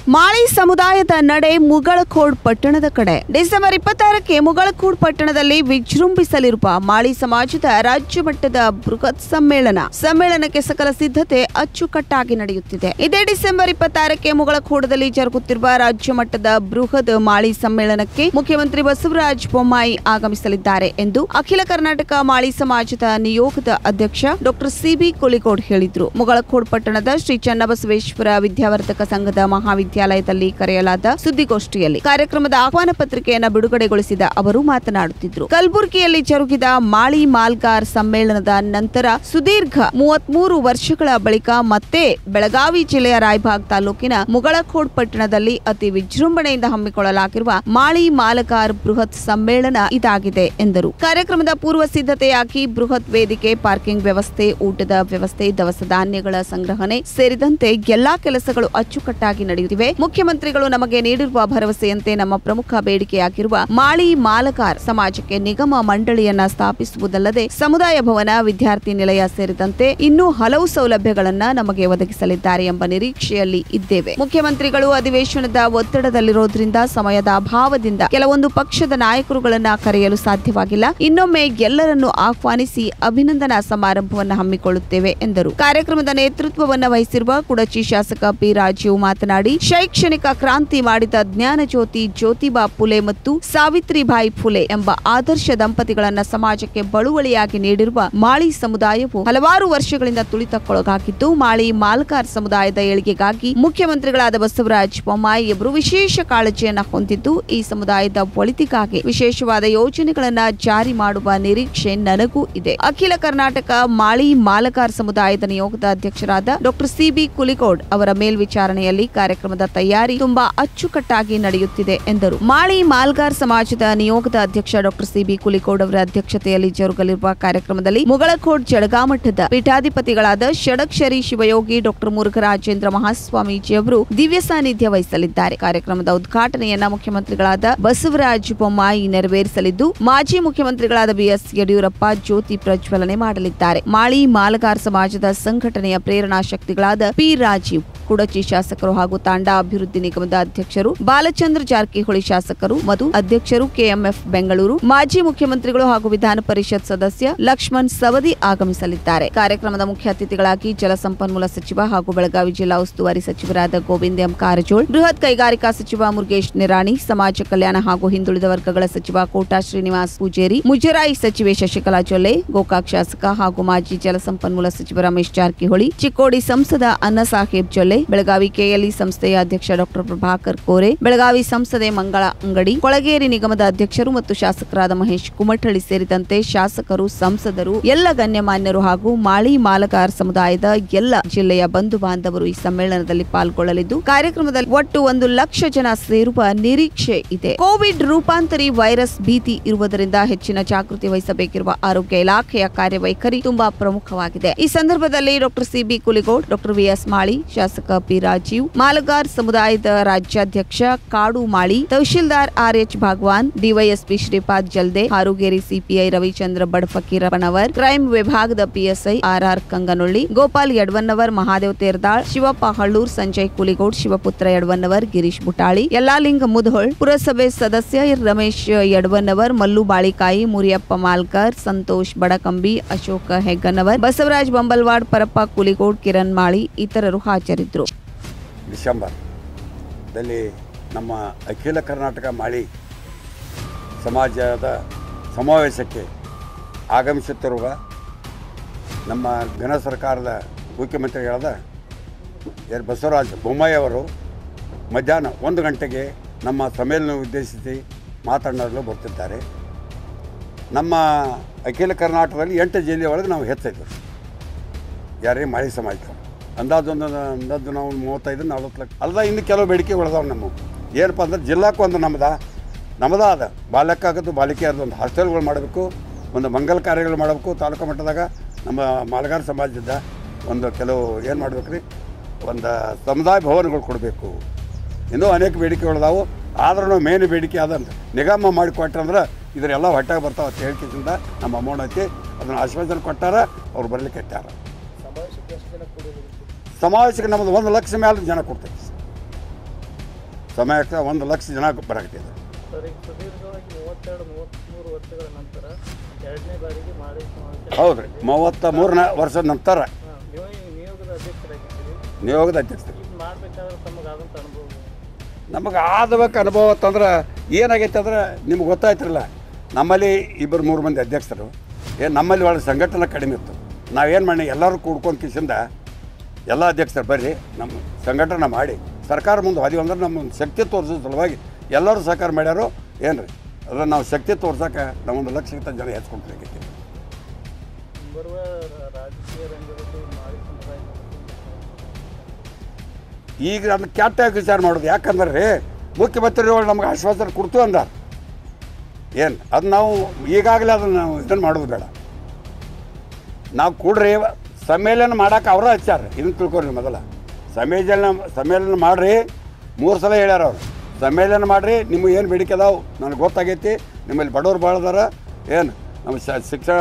ಮಾಳಿ ಸಮುದಾಯದ ನಡೆ ಮುಗಳಖೋಡ್ ಪಟ್ಟಣದ ಕಡೆ ಡಿಸೆಂಬರ್ ಇಪ್ಪತ್ತಾರಕ್ಕೆ ಮುಗಳಖೋಡ್ ಪಟ್ಟಣದಲ್ಲಿ ವಿಜೃಂಭಿಸಲಿರುವ ಮಾಳಿ ಸಮಾಜದ ರಾಜ್ಯ ಮಟ್ಟದ ಬೃಹತ್ ಸಮ್ಮೇಳನ ಸಮ್ಮೇಳನಕ್ಕೆ ಸಕಲ ಸಿದ್ಧತೆ ಅಚ್ಚುಕಟ್ಟಾಗಿ ನಡೆಯುತ್ತಿದೆ ಇದೇ ಡಿಸೆಂಬರ್ ಇಪ್ಪತ್ತಾರಕ್ಕೆ ಮುಗಳಖೋಡದಲ್ಲಿ ಜರುಗುತ್ತಿರುವ ರಾಜ್ಯ ಮಟ್ಟದ ಬೃಹತ್ ಮಾಳಿ ಸಮ್ಮೇಳನಕ್ಕೆ ಮುಖ್ಯಮಂತ್ರಿ ಬಸವರಾಜ ಬೊಮ್ಮಾಯಿ ಆಗಮಿಸಲಿದ್ದಾರೆ ಎಂದು ಅಖಿಲ ಕರ್ನಾಟಕ ಮಾಳಿ ಸಮಾಜದ ನಿಯೋಗದ ಅಧ್ಯಕ್ಷ ಡಾಕ್ಟರ್ ಸಿಬಿ ಕೊಲಿಗೋಡ್ ಹೇಳಿದ್ರು ಮುಗಳಖೋಡ್ ಪಟ್ಟಣದ ಶ್ರೀ ಚನ್ನಬಸವೇಶ್ವರ ವಿದ್ಯಾವರ್ಧಕ ಸಂಘದ ಮಹಾವಿದ್ಯಾಲಯದಲ್ಲಿ ಕರೆಯಲಾದ ಸುದ್ದಿಗೋಷ್ಠಿಯಲ್ಲಿ ಕಾರ್ಯಕ್ರಮದ ಆಹ್ವಾನ ಪತ್ರಿಕೆಯನ್ನ ಬಿಡುಗಡೆಗೊಳಿಸಿದ ಅವರು ಮಾತನಾಡುತ್ತಿದ್ರು ಕಲಬುರಗಿಯಲ್ಲಿ ಜರುಗಿದ ಮಾಳಿ ಮಾಲ್ಗಾರ್ ಸಮ್ಮೇಳನದ ನಂತರ ಸುದೀರ್ಘ ಮೂವತ್ಮೂರು ವರ್ಷಗಳ ಬಳಿಕ ಮತ್ತೆ ಬೆಳಗಾವಿ ಜಿಲ್ಲೆಯ ರಾಯಬಾಗ್ ತಾಲೂಕಿನ ಮುಗಳಖೋಡ್ ಪಟ್ಟಣದಲ್ಲಿ ಅತಿ ವಿಜೃಂಭಣೆಯಿಂದ ಹಮ್ಮಿಕೊಳ್ಳಲಾಗಿರುವ ಮಾಳಿ ಮಾಲಗಾರ್ ಬೃಹತ್ ಸಮ್ಮೇಳನ ಇದಾಗಿದೆ ಎಂದರು ಕಾರ್ಯಕ್ರಮದ ಪೂರ್ವ ಸಿದ್ಧತೆಯಾಗಿ ಬೃಹತ್ ವೇದಿಕೆ ಪಾರ್ಕಿಂಗ್ ವ್ಯವಸ್ಥೆ ಊಟದ ವ್ಯವಸ್ಥೆ ದವಸ ಧಾನ್ಯಗಳ ಸಂಗ್ರಹಣೆ ಸೇರಿದಂತೆ ಎಲ್ಲಾ ಕೆಲಸಗಳು ಅಚ್ಚುಕಟ್ಟಾಗಿ ನಡೆಯುತ್ತಿವೆ ಮುಖ್ಯಮಂತ್ರಿಗಳು ನಮಗೆ ನೀಡಿರುವ ಭರವಸೆಯಂತೆ ನಮ್ಮ ಪ್ರಮುಖ ಬೇಡಿಕೆಯಾಗಿರುವ ಮಾಳಿ ಮಾಲಕಾರ್ ಸಮಾಜಕ್ಕೆ ನಿಗಮ ಮಂಡಳಿಯನ್ನ ಸ್ಥಾಪಿಸುವುದಲ್ಲದೆ ಸಮುದಾಯ ಭವನ ವಿದ್ಯಾರ್ಥಿ ನಿಲಯ ಸೇರಿದಂತೆ ಇನ್ನೂ ಹಲವು ಸೌಲಭ್ಯಗಳನ್ನ ನಮಗೆ ಒದಗಿಸಲಿದ್ದಾರೆ ಎಂಬ ನಿರೀಕ್ಷೆಯಲ್ಲಿ ಇದ್ದೇವೆ ಮುಖ್ಯಮಂತ್ರಿಗಳು ಅಧಿವೇಶನದ ಒತ್ತಡದಲ್ಲಿರೋದ್ರಿಂದ ಸಮಯದ ಅಭಾವದಿಂದ ಕೆಲವೊಂದು ಪಕ್ಷದ ನಾಯಕರುಗಳನ್ನ ಕರೆಯಲು ಸಾಧ್ಯವಾಗಿಲ್ಲ ಇನ್ನೊಮ್ಮೆ ಎಲ್ಲರನ್ನು ಆಹ್ವಾನಿಸಿ ಅಭಿನಂದನಾ ಸಮಾರಂಭವನ್ನು ಹಮ್ಮಿಕೊಳ್ಳುತ್ತೇವೆ ಎಂದರು ಕಾರ್ಯಕ್ರಮದ ನೇತೃತ್ವವನ್ನು ವಹಿಸಿರುವ ಕುಡಚಿ ಶಾಸಕ ಪಿ ರಾಜೀವ್ ಮಾತನಾಡಿ ಶೈಕ್ಷಣಿಕ ಕ್ರಾಂತಿ ಮಾಡಿದ ಜ್ಞಾನ ಜ್ಯೋತಿ ಜ್ಯೋತಿಬಾ ಫುಲೆ ಮತ್ತು ಸಾವಿತ್ರಿಬಾಯಿ ಫುಲೆ ಎಂಬ ಆದರ್ಶ ದಂಪತಿಗಳನ್ನ ಸಮಾಜಕ್ಕೆ ಬಳುವಳಿಯಾಗಿ ನೀಡಿರುವ ಮಾಳಿ ಸಮುದಾಯವು ಹಲವಾರು ವರ್ಷಗಳಿಂದ ತುಳಿತಕ್ಕೊಳಗಾಗಿದ್ದು ಮಾಳಿ ಮಾಲ್ಕಾರ್ ಸಮುದಾಯದ ಏಳಿಗೆಗಾಗಿ ಮುಖ್ಯಮಂತ್ರಿಗಳಾದ ಬಸವರಾಜ ಬೊಮ್ಮಾಯಿ ಅವರು ವಿಶೇಷ ಕಾಳಜಿಯನ್ನ ಹೊಂದಿದ್ದು ಈ ಸಮುದಾಯದ ಒಳಿತಿಗಾಗಿ ವಿಶೇಷವಾದ ಯೋಜನೆಗಳನ್ನ ಜಾರಿ ಮಾಡುವ ನಿರೀಕ್ಷೆ ನನಗೂ ಇದೆ ಅಖಿಲ ಕರ್ನಾಟಕ ಮಾಳಿ ಮಾಲಕಾರ್ ಸಮುದಾಯದ ನಿಯೋಗದ ಅಧ್ಯಕ್ಷರಾದ ಡಾಕ್ಟರ್ ಸಿಬಿ ಕುಲಿಕೋಡ್ ಅವರ ಮೇಲ್ವಿಚಾರಣೆಯಲ್ಲಿ ಕಾರ್ಯಕ್ರಮದ ತಯಾರಿ ತುಂಬಾ ಅಚ್ಚುಕಟ್ಟಾಗಿ ನಡೆಯುತ್ತಿದೆ ಎಂದರು ಮಾಳಿ ಮಾಲ್ಗಾರ್ ಸಮಾಜದ ನಿಯೋಗದ ಅಧ್ಯಕ್ಷ ಡಾಕ್ಟರ್ ಸಿಬಿ ಕುಲಿಕೋಡ್ ಅವರ ಅಧ್ಯಕ್ಷತೆಯಲ್ಲಿ ಜರುಗಲಿರುವ ಕಾರ್ಯಕ್ರಮದಲ್ಲಿ ಮುಗಳಖೋಡ್ ಜಡಗಾಮಠದ ಪೀಠಾಧಿಪತಿಗಳಾದ ಷಡಕ್ಷರಿ ಶಿವಯೋಗಿ ಡಾಕ್ಟರ್ ಮುರುಘರಾಜೇಂದ್ರ ಮಹಾಸ್ವಾಮೀಜಿ ಅವರು ದಿವ್ಯ ಸಾನ್ನಿಧ್ಯ ವಹಿಸಲಿದ್ದಾರೆ ಕಾರ್ಯಕ್ರಮದ ಉದ್ಘಾಟನೆಯನ್ನ ಮುಖ್ಯಮಂತ್ರಿಗಳಾದ ಬಸವರಾಜ ಬೊಮ್ಮಾಯಿ ನೆರವೇರಿಸಲಿದ್ದು ಮಾಜಿ ಮುಖ್ಯಮಂತ್ರಿಗಳಾದ ಬಿಎಸ್ ಯಡಿಯೂರಪ್ಪ ಜ್ಯೋತಿ ಪ್ರಜ್ವಲನೆ ಮಾಡಲಿದ್ದಾರೆ ಮಾಳಿ ಮಾಲಗಾರ್ ಸಮಾಜದ ಸಂಘಟನೆಯ ಪ್ರೇರಣಾ ಶಕ್ತಿಗಳಾದ ಪಿ ರಾಜೀವ್ ಕುಡಚಿ ಶಾಸಕರು ಹಾಗೂ ತಾಂಡಾ ಅಭಿವೃದ್ಧಿ ನಿಗಮದ ಅಧ್ಯಕ್ಷರು ಬಾಲಚಂದ್ರ ಜಾರಕಿಹೊಳಿ ಶಾಸಕರು ಮಧು ಅಧ್ಯಕ್ಷರು ಕೆಎಂಎಫ್ ಬೆಂಗಳೂರು ಮಾಜಿ ಮುಖ್ಯಮಂತ್ರಿಗಳು ಹಾಗೂ ವಿಧಾನ ಪರಿಷತ್ ಸದಸ್ಯ ಲಕ್ಷ್ಮಣ್ ಸವದಿ ಆಗಮಿಸಲಿದ್ದಾರೆ ಕಾರ್ಯಕ್ರಮದ ಮುಖ್ಯ ಅತಿಥಿಗಳಾಗಿ ಜಲಸಂಪನ್ಮೂಲ ಸಚಿವ ಹಾಗೂ ಬೆಳಗಾವಿ ಜಿಲ್ಲಾ ಉಸ್ತುವಾರಿ ಸಚಿವರಾದ ಗೋವಿಂದ ಎಂ ಕಾರಜೋಳ್ ಬೃಹತ್ ಕೈಗಾರಿಕಾ ಸಚಿವ ಮುರುಗೇಶ್ ನಿರಾಣಿ ಸಮಾಜ ಕಲ್ಯಾಣ ಹಾಗೂ ಹಿಂದುಳಿದ ವರ್ಗಗಳ ಸಚಿವ ಕೋಟಾ ಶ್ರೀನಿವಾಸ್ ಪೂಜೇರಿ ಮುಜರಾಯಿ ಸಚಿವೆ ಶಶಿಕಲಾ ಜೊಲ್ಲೆ ಗೋಕಾಕ್ ಶಾಸಕ ಹಾಗೂ ಮಾಜಿ ಜಲಸಂಪನ್ಮೂಲ ಸಚಿವ ರಮೇಶ್ ಜಾರಕಿಹೊಳಿ ಚಿಕ್ಕೋಡಿ ಸಂಸದ ಅನ್ನ ಸಾಹೇಬ್ ಜೊಲ್ಲೆ ಬೆಳಗಾವಿ ಕೆಎಲ್ಇ ಸಂಸ್ಥೆಯ ಅಧ್ಯಕ್ಷ ಡಾಕ್ಟರ್ ಪ್ರಭಾಕರ್ ಕೋರೆ ಬೆಳಗಾವಿ ಸಂಸದೆ ಮಂಗಳ ಅಂಗಡಿ ಕೊಳಗೇರಿ ನಿಗಮದ ಅಧ್ಯಕ್ಷರು ಮತ್ತು ಶಾಸಕರಾದ ಮಹೇಶ್ ಕುಮಠಳ್ಳಿ ಸೇರಿದಂತೆ ಶಾಸಕರು ಸಂಸದರು ಎಲ್ಲ ಗಣ್ಯಮಾನ್ಯರು ಹಾಗೂ ಮಾಳಿ ಮಾಲಗಾರ್ ಸಮುದಾಯದ ಎಲ್ಲ ಜಿಲ್ಲೆಯ ಬಂಧು ಬಾಂಧವರು ಈ ಸಮ್ಮೇಳನದಲ್ಲಿ ಪಾಲ್ಗೊಳ್ಳಲಿದ್ದು ಕಾರ್ಯಕ್ರಮದಲ್ಲಿ ಒಟ್ಟು ಒಂದು ಲಕ್ಷ ಜನ ಸೇರುವ ನಿರೀಕ್ಷೆ ಇದೆ ಕೋವಿಡ್ ರೂಪಾಂತರಿ ವೈರಸ್ ಭೀತಿ ಇರುವುದರಿಂದ ಹೆಚ್ಚಿನ ಜಾಗೃತಿ ವಹಿಸಬೇಕಿರುವ ಆರೋಗ್ಯ ಇಲಾಖೆಯ ಕಾರ್ಯವೈಖರಿ ತುಂಬಾ ಪ್ರಮುಖವಾಗಿದೆ ಈ ಸಂದರ್ಭದಲ್ಲಿ doctor CB Kuligod doctor VS Mali ಶಾಸಕ ಪಿ ರಾಜೀವ್ ಮಾಲಗಾರ್ ಸಮುದಾಯದ ರಾಜ್ಯಾಧ್ಯಕ್ಷ Kadu Mali tahsildar R H Bhagawan DYSP Shripad Jalde Harugeri CPI Ravichandra Badafakirappanavar crime ವಿಭಾಗದ PSI R R Kanganolli Gopal Yadwannavar Mahadev Terdal Shivappa Hallur Sanjay Kuligod Shivaputra Yadwannavar Girish Butali Yallalinga Mudhol ಪುರಸಭೆ ಸದಸ್ಯ ರಮೇಶ್ ಯಡ್ವನ್ನವರ್ ಮಲ್ಲು ಬಾಳಿಕಾಯಿ ಮುರಿಯಪ್ಪ ಮಾಲ್ಕರ್ ಸಂತೋಷ್ ಬಡಕಂಬಿ ಅಶೋಕ ಹೆಗ್ಗನ್ನವರ್ ಬಸವರಾಜ್ ಬಂಬಲ್ವಾಡ್ ಪರಪ್ಪ ಕುಲಿಗೋಡ್ ಕಿರಣ್ ಮಾಳಿ ಇತರರು ಹಾಜರಿದ್ದರು ಡಿಸೆಂಬರ್ದಲ್ಲಿ ನಮ್ಮ ಅಖಿಲ ಕರ್ನಾಟಕ ಮಾಳಿ ಸಮಾಜದ ಸಮಾವೇಶಕ್ಕೆ ಆಗಮಿಸುತ್ತಿರುವ ನಮ್ಮ ಘನ ಸರ್ಕಾರದ ಮುಖ್ಯಮಂತ್ರಿಗಳಾದ ಎರ್ ಬಸವರಾಜ ಬೊಮ್ಮಾಯಿ ಅವರು ಮಧ್ಯಾಹ್ನ ಒಂದು ಗಂಟೆಗೆ ನಮ್ಮ ಸಮ್ಮೇಳನ ಉದ್ದೇಶಿಸಿ ಮಾತನಾಡಲು ಬರ್ತಿದ್ದಾರೆ ನಮ್ಮ ಅಖಿಲ ಕರ್ನಾಟಕದಲ್ಲಿ ಎಂಟು ಜಿಲ್ಲೆ ಒಳಗೆ ನಾವು ಹೆಚ್ಚಿದ್ವಿ ಯಾರೇ ಮಾಳಿ ಸಮಾಜಕ್ಕೆ ಅಂದಾಜು ಒಂದು ಅಂದಾಜು ನಾವು ಮೂವತ್ತೈದು ನಲ್ವತ್ತು ಲಕ್ಷ ಅಲ್ದ ಇನ್ನು ಕೆಲವು ಬೇಡಿಕೆಗಳದಾವೆ ನಮ್ಮ ಏನಪ್ಪ ಅಂದ್ರೆ ಜಿಲ್ಲಾಕ್ಕೂ ಒಂದು ನಮ್ಮದ ನಮ್ಮದ ಅದ ಬಾಲಕ್ಕಾಗದು ಬಾಲಿಕೆಯರ್ದು ಒಂದು ಹಾಸ್ಟೆಲ್ಗಳು ಮಾಡಬೇಕು ಒಂದು ಮಂಗಲ ಕಾರ್ಯಗಳು ಮಾಡಬೇಕು ತಾಲೂಕು ಮಟ್ಟದಾಗ ನಮ್ಮ ಮಾಲಗಾರ ಸಮಾಜದ ಒಂದು ಕೆಲವು ಏನು ಮಾಡ್ಬೇಕು ರೀ ಒಂದು ಸಮುದಾಯ ಭವನಗಳು ಕೊಡಬೇಕು ಇನ್ನೂ ಅನೇಕ ಬೇಡಿಕೆಗಳದಾವು ಆದ್ರೂ ಮೇನ್ ಬೇಡಿಕೆ ಅದಂತ ನಿಗಮ ಮಾಡಿ ಕೊಟ್ಟಂದ್ರೆ ಇದರೆಲ್ಲ ಹೊಟ್ಟೆಗೆ ಬರ್ತಾವೆ ಅಂತ ಹೇಳ್ಕಿಂದ ನಮ್ಮ ಅಮೌಂಟ್ ಐತಿ ಅದನ್ನು ಆಶ್ವಾಸನೆ ಕೊಟ್ಟಾರ ಅವ್ರು ಬರಲಿಕ್ಕೆ ಇಟ್ಟಾರ ಸಮಾವೇಶಕ್ಕೆ ನಮ್ಮದು ಒಂದು ಲಕ್ಷ ಮೇಲೆ ಜನ ಕೊಡ್ತೈತಿ ಸಮಯಕ್ಕೆ ಒಂದು ಲಕ್ಷ ಜನ ಬರಾಕತ್ತಿದೆ ಸರ್ ಈಗ ಸುದೀರ್ಘವಾಗಿ ಮೂವತ್ತೆರಡು ಮೂವತ್ತ್ಮೂರು ವರ್ಷಗಳ ನಂತರ ಎರಡನೇ ಬಾರಿಗೆ ಮಾಡಿ ಸಮಾವೇಶ ಹೌದು ರೀ ಮೂವತ್ತ ಮೂರನೇ ವರ್ಷದ ನಂತರ ಹಾಂ ನೀವು ಈ ನಿಯೋಗದ ಅಧ್ಯಕ್ಷರಾಗಿದ್ದೀರಿ ನಿಯೋಗದ ಅಧ್ಯಕ್ಷರು ಇದು ಮಾಡಬೇಕಾದ್ರೆ ತಮಗಾದಂಥ ಅನುಭವ ನಮಗೆ ಆದಬೇಕು ಅನುಭವ ಅಂತಂದ್ರೆ ಏನಾಗೈತೆ ಅಂದ್ರೆ ನಿಮ್ಗೆ ಗೊತ್ತಾಯ್ತಿರಲ್ಲ ನಮ್ಮಲ್ಲಿ ಇಬ್ಬರು ಮೂರು ಮಂದಿ ಅಧ್ಯಕ್ಷರು ಏನು ನಮ್ಮಲ್ಲಿ ಒಳಗೆ ಸಂಘಟನೆ ಕಡಿಮೆ ಇತ್ತು ನಾವೇನು ಮಾಡಿ ಎಲ್ಲರೂ ಕೂಡ್ಕೊಂಡು ಕಿಸಿಂದ ಎಲ್ಲ ಅಧ್ಯಕ್ಷರು ಬರ್ರಿ ನಮ್ಮ ಸಂಘಟನೆ ಮಾಡಿ ಸರ್ಕಾರ ಮುಂದೆ ಹೋದಿವಿ ಅಂದ್ರೆ ನಮ್ಮ ಒಂದು ಶಕ್ತಿ ತೋರಿಸೋ ಸಲುವಾಗಿ ಎಲ್ಲರೂ ಸಹಕಾರ ಮಾಡ್ಯಾರು ಏನು ರೀ ಅದ್ರ ನಾವು ಶಕ್ತಿ ತೋರ್ಸೋಕೆ ನಾವೊಂದು ಲಕ್ಷಕ್ಕಿಂತ ಜನ ಹೆಚ್ಕೊಂಡ್ಬೇಕಾಗೈತಿ ಮುಂಬರುವ ರ- ರಾಜಕೀಯ ರಂಗದಲ್ಲಿ ಮಾಳಿ ಸಮುದಾಯ ಈಗ ಅದನ್ನ ಕೆಟ್ಟಾಗಿ ವಿಚಾರ ಮಾಡೋದು ಯಾಕಂದ್ರೆ ರೀ ಮುಖ್ಯಮಂತ್ರಿಗಳು ನಮ್ಗೆ ಆಶ್ವಾಸನೆ ಕೊಡ್ತು ಅಂದಾರ ಏನು ಅದು ನಾವು ಈಗಾಗಲೇ ಅದನ್ನು ನಾವು ಇದನ್ನು ಮಾಡೋದು ಬೇಡ ನಾವು ಕೂಡ್ರಿ ಸಮ್ಮೇಳನ ಮಾಡಕ್ಕೆ ಅವರ ಹಚ್ಚಾರ ಇದನ್ನು ತಿಳ್ಕೊರಿ ಮೊದಲ ಸಮ್ಮೇಳನ ಸಮ್ಮೇಳನ ಮಾಡ್ರಿ ಮೂರು ಸಲ ಹೇಳ್ಯಾರ ಅವ್ರು ಸಮ್ಮೇಳನ ಮಾಡಿರಿ ನಿಮಗೆ ಏನು ಬೇಡಿಕೆ ಅದಾವು ನನಗೆ ಗೊತ್ತಾಗೈತಿ ನಿಮ್ಮಲ್ಲಿ ಬಡವ್ರು ಭಾಳ ಅದಾರ ಏನು ನಮ್ಮ ಶ ಶಿಕ್ಷಣ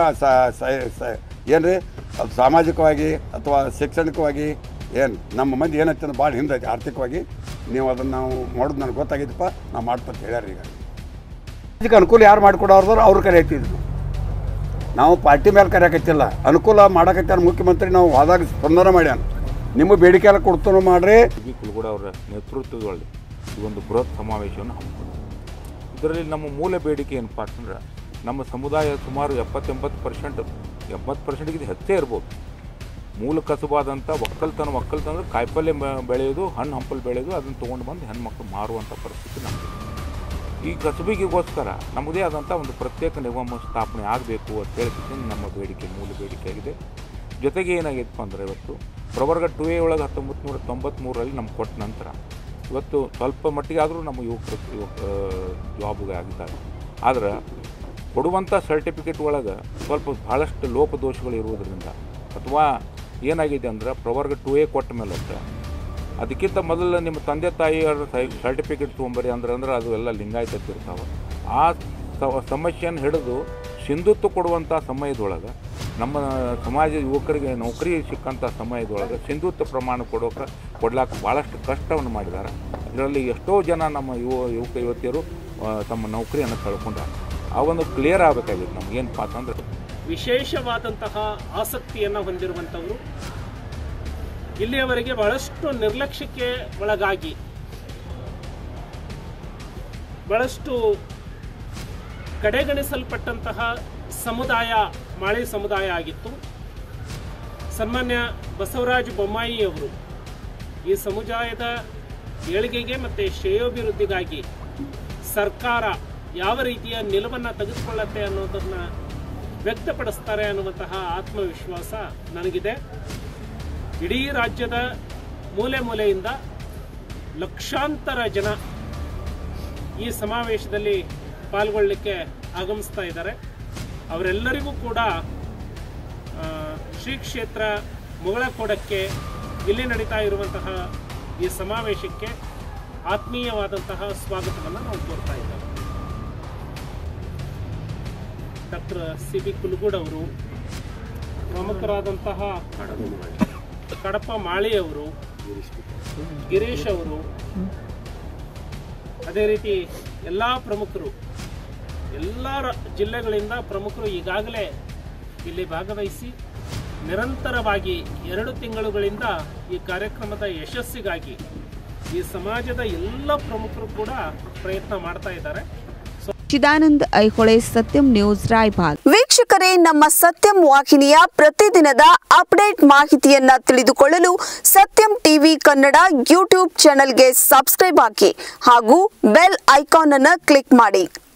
ಏನು ರೀ ಅದು ಸಾಮಾಜಿಕವಾಗಿ ಅಥವಾ ಶೈಕ್ಷಣಿಕವಾಗಿ ಏನು ನಮ್ಮ ಮಂದಿ ಏನೈತೆ ಭಾಳ ಹಿಂದೈತಿ ಆರ್ಥಿಕವಾಗಿ ನೀವು ಅದನ್ನು ನಾವು ಮಾಡೋದು ನನಗೆ ಗೊತ್ತಾಗೈತಪ್ಪ ನಾವು ಮಾಡ್ತಾ ಅಂತ ಹೇಳ್ಯಾರ ಈಗ ಇದಕ್ಕೆ ಅನುಕೂಲ ಯಾರು ಮಾಡಿಕೊಡೋರ್ದಾರು ಅವ್ರ ಕರೆ ಐತಿದ್ರು ನಾವು ಪಾರ್ಟಿ ಮೇಲೆ ಕರೆಯಕತ್ತಿಲ್ಲ ಅನುಕೂಲ ಮಾಡಕತ್ತಾರ ಮುಖ್ಯಮಂತ್ರಿ ನಾವು ಹೋದಾಗ ಸ್ಪಂದನ ಮಾಡ್ಯಾನ ನಿಮ್ಮ ಬೇಡಿಕೆ ಎಲ್ಲ ಕೊಡ್ತಾನೋ ಮಾಡ್ರಿ ಬಿ ಕುಲಗೂಡ ಅವರ ನೇತೃತ್ವದಲ್ಲಿ ಈ ಒಂದು ಬೃಹತ್ ಸಮಾವೇಶವನ್ನು ಹಮ್ಮಿಕೊಂಡಿದೆ ಇದರಲ್ಲಿ ನಮ್ಮ ಮೂಲ ಬೇಡಿಕೆ ಏನಪ್ಪ ಅಂತಂದ್ರೆ ನಮ್ಮ ಸಮುದಾಯ ಸುಮಾರು ಎಪ್ಪತ್ತೆಂಬತ್ತು ಪರ್ಸೆಂಟ್ ಎಂಬತ್ತು ಪರ್ಸೆಂಟ್ಗಿಂತ ಹೆಚ್ಚೇ ಇರ್ಬೋದು ಮೂಲ ಕಸುಬಾದಂಥ ಒಕ್ಕಲ್ತನ ಒಕ್ಕಲ್ತನ ಅಂದ್ರೆ ಕಾಯಿಪಲ್ಯ ಬೆ- ಬೆಳೆಯೋದು ಹಣ್ಣು ಹಂಪಲು ಬೆಳೆಯೋದು ಅದನ್ನು ತೊಗೊಂಡು ಬಂದು ಹೆಣ್ಮಕ್ಳು ಮಾರುವಂಥ ಪರಿಸ್ಥಿತಿ ನಮ್ಮದು ಈ ಕಸುಬಿಗೆಗೋಸ್ಕರ ನಮ್ಮದೇ ಆದಂಥ ಒಂದು ಪ್ರತ್ಯೇಕ ನಿಗಮ ಸ್ಥಾಪನೆ ಆಗಬೇಕು ಅಂತ ಹೇಳ್ತಿದ್ದೀನಿ ನಮ್ಮ ಬೇಡಿಕೆ ಮೂಲ ಬೇಡಿಕೆ ಆಗಿದೆ ಜೊತೆಗೆ ಏನಾಗಿತ್ತಪ್ಪ ಅಂದರೆ ಇವತ್ತು ಪ್ರವರ್ಗ ಟು ಎ ಒಳಗೆ ಹತ್ತೊಂಬತ್ತು ನೂರ ತೊಂಬತ್ತ್ಮೂರರಲ್ಲಿ ನಮ್ಗೆ ಕೊಟ್ಟ ನಂತರ ಇವತ್ತು ಸ್ವಲ್ಪ ಮಟ್ಟಿಗೆ ಆದರೂ ನಮ್ಮ ಯುವಕರು ಯುವಕ ಜಾಬ್ಗೆ ಆಗಿದ್ದಾರೆ ಆದ್ರೆ ಕೊಡುವಂಥ ಸರ್ಟಿಫಿಕೇಟ್ ಒಳಗೆ ಸ್ವಲ್ಪ ಭಾಳಷ್ಟು ಲೋಪದೋಷಗಳು ಇರುವುದರಿಂದ ಅಥವಾ ಏನಾಗಿದೆ ಅಂದ್ರೆ ಪ್ರವರ್ಗ ಟು ಎ ಕೊಟ್ಟ ಮೇಲೆ ಅದಕ್ಕಿಂತ ಮೊದಲು ನಿಮ್ಮ ತಂದೆ ತಾಯಿಯವ್ರ ಸರ್ಟಿಫಿಕೇಟ್ ತೊಗೊಂಬರಿ ಅಂದ್ರೆ ಅಂದ್ರೆ ಅದು ಎಲ್ಲ ಲಿಂಗಾಯತ ಇರ್ತಾವೆ ಆ ಸ- ಸಮಸ್ಯೆಯನ್ನು ಹಿಡಿದು ಸಿಂಧುತ್ವ ಕೊಡುವಂಥ ಸಮಯದೊಳಗೆ ನಮ್ಮ ಸಮಾಜ ಯುವಕರಿಗೆ ನೌಕರಿ ಸಿಕ್ಕಂಥ ಸಮಯದೊಳಗೆ ಸಿಂಧುತ್ವ ಪ್ರಮಾಣ ಕೊಡೋಕೆ ಕೊಡ್ಲಾಕ ಭಾಳಷ್ಟು ಕಷ್ಟವನ್ನು ಮಾಡಿದ್ದಾರೆ ಇದರಲ್ಲಿ ಎಷ್ಟೋ ಜನ ನಮ್ಮ ಯುವ ಯುವಕ ಯುವತಿಯರು ಆ, ತಮ್ಮ ನೌಕರಿಯನ್ನು ಕಳ್ಕೊಂಡಾರೆ ಆ ಒಂದು ಕ್ಲಿಯರ್ ಆಗಬೇಕಾಗಿತ್ತು ನಮ್ಗೇನಪ್ಪ ಅಂತಂದ್ರೆ ವಿಶೇಷವಾದಂತಹ ಆಸಕ್ತಿಯನ್ನು ಹೊಂದಿರುವಂಥವರು ಇಲ್ಲಿಯವರೆಗೆ ಬಹಳಷ್ಟು ನಿರ್ಲಕ್ಷ್ಯಕ್ಕೆ ಒಳಗಾಗಿ ಬಹಳಷ್ಟು ಕಡೆಗಣಿಸಲ್ಪಟ್ಟಂತಹ ಸಮುದಾಯ ಮಾಳಿ ಸಮುದಾಯ ಆಗಿತ್ತು ಸನ್ಮಾನ್ಯ ಬಸವರಾಜ ಬೊಮ್ಮಾಯಿಯವರು ಈ ಸಮುದಾಯದ ಏಳಿಗೆಗೆ ಮತ್ತು ಶ್ರೇಯೋಭಿವೃದ್ಧಿಗಾಗಿ ಸರ್ಕಾರ ಯಾವ ರೀತಿಯ ನಿಲುವನ್ನು ತೆಗೆದುಕೊಳ್ಳುತ್ತೆ ಅನ್ನೋದನ್ನು ವ್ಯಕ್ತಪಡಿಸ್ತಾರೆ ಅನ್ನುವಂತಹ ಆತ್ಮವಿಶ್ವಾಸ ನನಗಿದೆ ಇಡೀ ರಾಜ್ಯದ ಮೂಲೆ ಮೂಲೆಯಿಂದ ಲಕ್ಷಾಂತರ ಜನ ಈ ಸಮಾವೇಶದಲ್ಲಿ ಪಾಲ್ಗೊಳ್ಳಲಿಕ್ಕೆ ಆಗಮಿಸ್ತಾ ಇದ್ದಾರೆ ಅವರೆಲ್ಲರಿಗೂ ಕೂಡ ಆ, ಶ್ರೀ ಕ್ಷೇತ್ರ ಮುಗಳಕೋಡಕ್ಕೆ ಇಲ್ಲಿ ನಡೀತಾ ಇರುವಂತಹ ಈ ಸಮಾವೇಶಕ್ಕೆ ಆತ್ಮೀಯವಾದಂತಹ ಸ್ವಾಗತವನ್ನು ನಾವು ಕೋರ್ತಾ ಇದ್ದೇವೆ ಡಾಕ್ಟರ್ ಸಿ ಬಿ ಕುಲಗೂಡ್ ಅವರು ಪ್ರಮುಖರಾದಂತಹ ಕಡಪ ಮಾಳಿ ಅವರು ಗಿರೀಶ್ ಅವರು ಅದೇ ರೀತಿ ಎಲ್ಲ ಪ್ರಮುಖರು ಎಲ್ಲ ರ- ಜಿಲ್ಲೆಗಳಿಂದ ಪ್ರಮುಖರು ಈಗಾಗಲೇ ಇಲ್ಲಿ ಭಾಗವಹಿಸಿ ನಿರಂತರವಾಗಿ ಎರಡು ತಿಂಗಳುಗಳಿಂದ ಈ ಕಾರ್ಯಕ್ರಮದ ಯಶಸ್ಸಿಗಾಗಿ ಈ ಸಮಾಜದ ಎಲ್ಲ ಪ್ರಮುಖರು ಕೂಡ ಪ್ರಯತ್ನ ಮಾಡ್ತಾ ಇದ್ದಾರೆ ಚಿದಾನಂದ್ ಐಹೊಳೆ ಸತ್ಯಂ ನ್ಯೂಸ್ ರಾಯಬಾಗ್ ವೀಕ್ಷಕರೇ ನಮ್ಮ ಸತ್ಯಂ ವಾಹಿನಿಯ ಪ್ರತಿದಿನದ ಅಪ್ಡೇಟ್ ಮಾಹಿತಿಯನ್ನ ತಿಳಿದುಕೊಳ್ಳಲು ಸತ್ಯಂ ಟಿವಿ ಕನ್ನಡ ಯೂಟ್ಯೂಬ್ ಚಾನೆಲ್ಗೆ ಸಬ್ಸ್ಕ್ರೈಬ್ ಹಾಕಿ ಹಾಗೂ ಬೆಲ್ ಐಕಾನ್ ಅನ್ನು ಕ್ಲಿಕ್ ಮಾಡಿ